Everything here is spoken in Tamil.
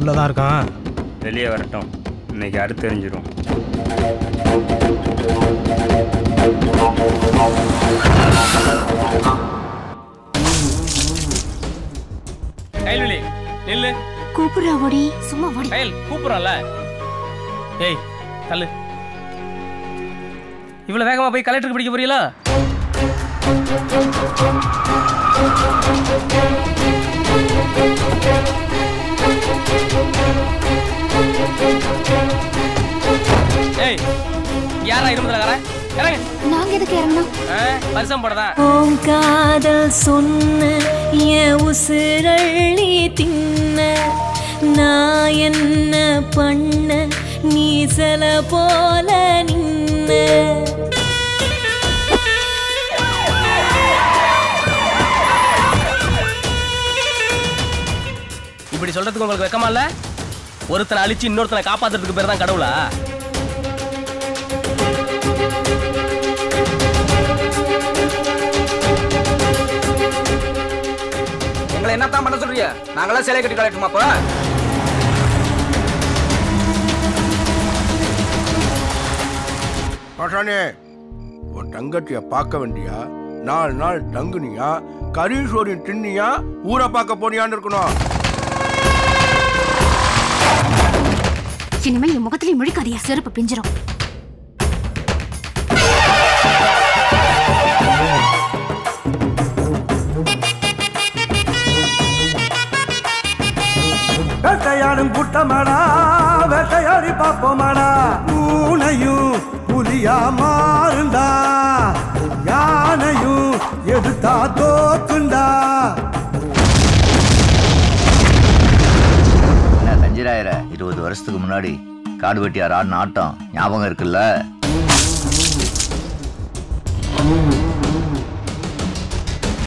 உள்ளதான் இருக்கான் வெளியே வரட்டும் இன்னைக்கு அடுத்து தெரிஞ்சிடும் கைல்வெளி நில்லு கூப்பிடுறா ஓடி சும்மா ஓடி கைல் கூப்பிடுறோம்ல ஏய் தள்ளு இவ்வளவு வேகமா போய் கலெக்டருக்கு பிடிக்க போறீங்களா ஏய் யாரா இரும்புதலகார இறங்க நாங்க எதுக்கு இறங்கணும் ஆ, பரிசம் போடதான் ஓம் காதல் சொன்ன என் உசுரள்ளி தின்ன நான் என்ன பண்ண நீ சில போல நின்ன இப்படி சொல்றதுக்கு உங்களுக்கு வெக்கமா இல்ல ஒருத்தனை அழிச்சு இன்னொருத்தனை காப்பாத்துறதுக்கு பேர் தான் கடவுளா எங்களை என்னத்தான் பண்ண சொல்றீங்க நாங்களாம் சிலை கட்டி கலட்டுமா அப்போ பாஷானே உன் தங்கச்சிய பார்க்க வேண்டியா நாலு நாள் தங்குனியா கரீஸ்வரின் தின்னியா ஊரை பார்க்க போனியான்னு இருக்கணும் இனிமே என் முகத்திலே முழிக்காதியா செருப்பு பிஞ்சிரும் வேட்டையாடும் கூட்டமாடா வேட்டையாடி பார்ப்போமாடா பூனையும் புலியா மாறுண்டா யானையும் எதிர்த்தா தோக்குண்டா என்ன தஞ்சிராயிர இருபது வருஷத்துக்கு முன்னாடி காடு வெட்டியார் ஆடின ஆட்டம் ஞாபகம் இருக்குல்ல